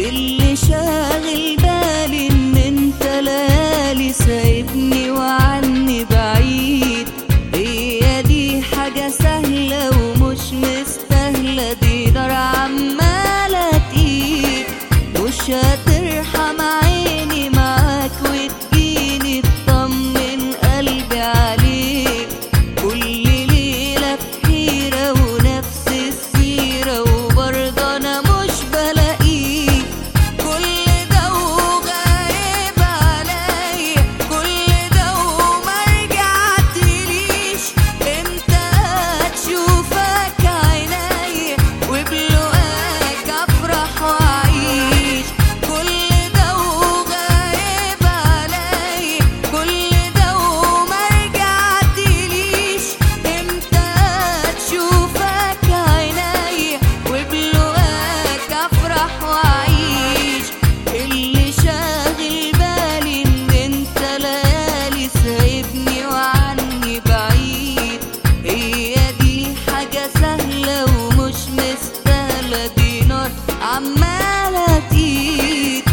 اللي شاغل بالي ان انت ليالي سايبني وعني بعيد هي دي حاجة سهلة ومش مستاهلة دي نار عمالة تقيل مش هترحم عيني معاك وتجيني تطمن قلبي عليك كل ليلة في حيرة ونفس السيرة وبرضه أنا مش بلاقيك كل ده وغايب عليا كل ده وما رجعتليش امتى هتشوفك عينيا وبلقاك افرح واعيش كل ده وغايب عليا كل ده وما رجعتليش امتى هتشوفك عينيا وبلقاك افرح واعيش اللي شاغل بالي ان انت ليالي سايبني وعني بعيد هي دي حاجة سهلة ومش مستاهلة دي نار عمالة تقيد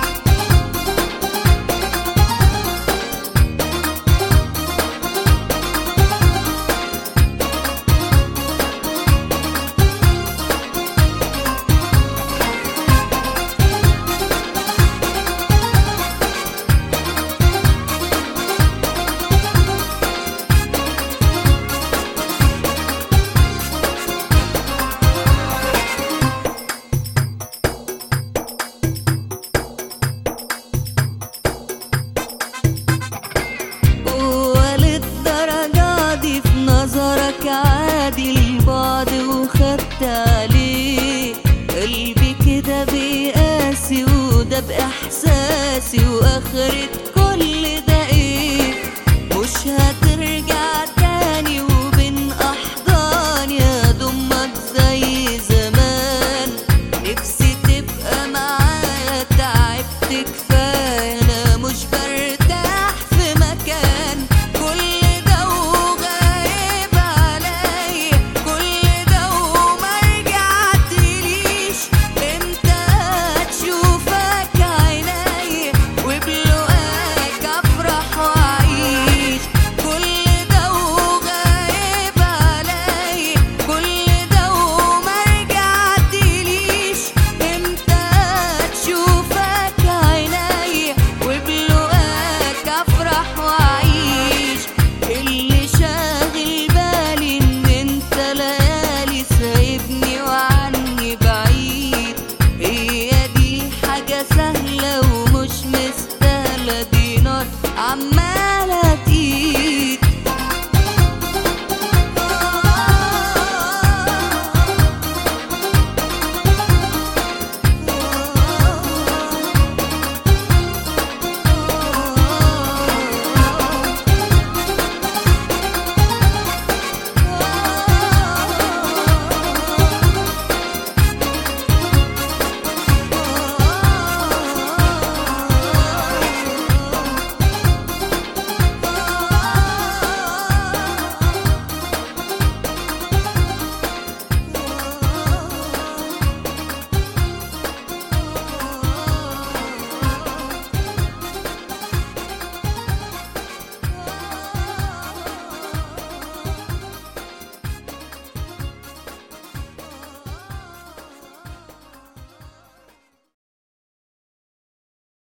هو للدرجة دي في نظرك عادي البعد وخدت عليه قلبي كده بيقاسي وده بإحساسي وآخرة